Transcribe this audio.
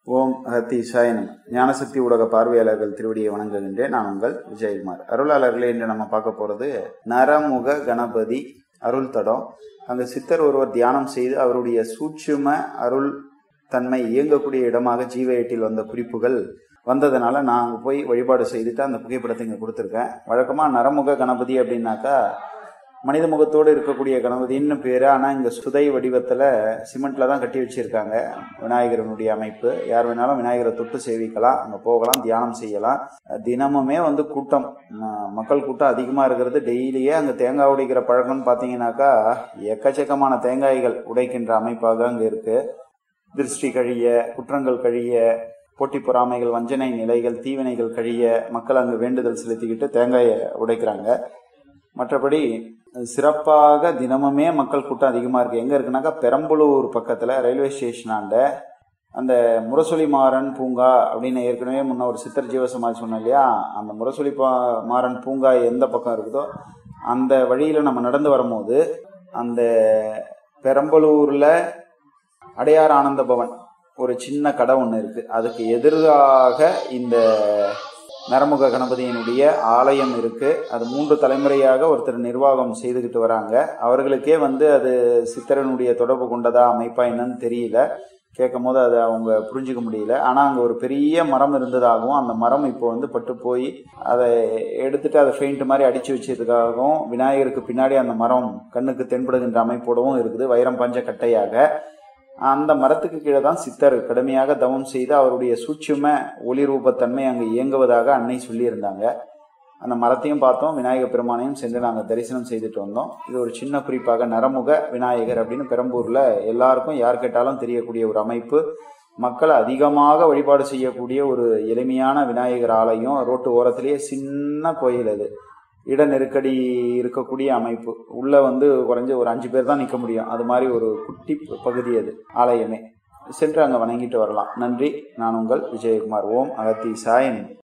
ஓம் அகத்தி சாயனம் ஞானசக்தி ஊடக பார்வையாளர்கள் திருவடியை வணங்குகின்றேன் நான் உங்கள் விஜயகுமார் அருளாளர்களே இன்று நம்ம பார்க்க போறது நரமுக கணபதி அருள் தடம் அங்கு சித்தர் ஒருவர் தியானம் செய்து அவருடைய சூட்சும அருள் தன்மை இயங்கக்கூடிய இடமாக ஜீவ எட்டில் வந்த குறிப்புகள் வந்ததுனால நான் அங்கே போய் வழிபாடு செய்துட்டு அந்த புகைப்படத்தை இங்கே கொடுத்துருக்கேன் வழக்கமாக நரமுக கணபதி அப்படின்னாக்கா மனித முகத்தோடு இருக்கக்கூடிய கணபதின்னு பேர் ஆனால் இங்கே சுதை வடிவத்தில் சிமெண்ட்டில் தான் கட்டி வச்சுருக்காங்க விநாயகரனுடைய அமைப்பு யார் வேணாலும் விநாயகரை தொட்டு சேவிக்கலாம் அங்கே போகலாம் தியானம் செய்யலாம் தினமுமே வந்து கூட்டம் ம- மக்கள் கூட்டம் அதிகமாக இருக்கிறது டெய்லியே அங்கே தேங்காய் உடைக்கிற பழக்கம்னு பார்த்தீங்கன்னாக்கா எக்கச்சக்கமான தேங்காய்கள் உடைக்கின்ற அமைப்பாக அங்கே இருக்குது திருஷ்டி கழிய குற்றங்கள் கழிய போட்டி பொறாமைகள் வஞ்சனை நிலைகள் தீவினைகள் கழிய மக்கள் அங்கு வேண்டுதல் செலுத்திக்கிட்டு தேங்காயை உடைக்கிறாங்க மற்றபடி சிறப்பாக தினமுமே மக்கள் கூட்டம் அதிகமாக இருக்குது எங்கே இருக்குனாக்கா பெரம்பலூர் பக்கத்தில் ரயில்வே ஸ்டேஷனாண்ட அந்த முரசொலி மாறன் பூங்கா அப்படின்னு ஏற்கனவே முன்ன ஒரு சித்தர் ஜீவசமாதி சொன்னேன் இல்லையா அந்த முரசொலி பா மாறன் பூங்கா எந்த பக்கம் இருக்குதோ அந்த வழியில் நம்ம நடந்து வரும்போது அந்த பெரம்பலூரில் அடையார் ஆனந்த பவன் ஒரு சின்ன கடை ஒன்று இருக்குது அதுக்கு எதிராக இந்த நரமுக கணபதியினுடைய ஆலயம் இருக்கு அது மூன்று தலைமுறையாக ஒருத்தர் நிர்வாகம் செய்துக்கிட்டு வராங்க அவர்களுக்கே வந்து அது சித்தரனுடைய தொடர்பு கொண்டதா அமைப்பா என்னன்னு தெரியல கேட்கும் போது அதை அவங்க புரிஞ்சுக்க முடியல ஆனால் அங்கே ஒரு பெரிய மரம் இருந்ததாகவும் அந்த மரம் இப்போ வந்து பட்டு போய் அதை எடுத்துட்டு அதை ஃபெயிண்ட் மாதிரி அடிச்சு வச்சதுக்காகவும் விநாயகருக்கு பின்னாடி அந்த மரம் கண்ணுக்கு தென்படுகின்ற அமைப்போடவும் இருக்குது வைரம் பஞ்ச கட்டையாக அந்த மரத்துக்கு கீழே தான் சித்தர் கடுமையாக தவம் செய்து அவருடைய சூட்சும ஒளி ரூபத்தன்மை அங்கு இயங்குவதாக அன்னை சொல்லியிருந்தாங்க அந்த மரத்தையும் பார்த்தோம் விநாயகர் பெருமானையும் சென்று நாங்கள் தரிசனம் செய்துட்டு வந்தோம் இது ஒரு சின்ன குறிப்பாக நரமுக விநாயகர் அப்படின்னு பெரம்பூரில் எல்லாருக்கும் யார் கேட்டாலும் தெரியக்கூடிய ஒரு அமைப்பு மக்கள் அதிகமாக வழிபாடு செய்யக்கூடிய ஒரு எளிமையான விநாயகர் ஆலயம் ரோட்டு ஓரத்திலேயே சின்ன கோயில் அது இட நெருக்கடி இருக்கக்கூடிய அமைப்பு உள்ள வந்து குறைஞ்ச ஒரு அஞ்சு பேர் தான் நிற்க முடியும் அது மாதிரி ஒரு குட்டி பகுதி அது ஆலயமே சென்று அங்கே வணங்கிட்டு வரலாம் நன்றி நான் உங்கள் விஜயகுமார் ஓம் அகத்தி சாயன்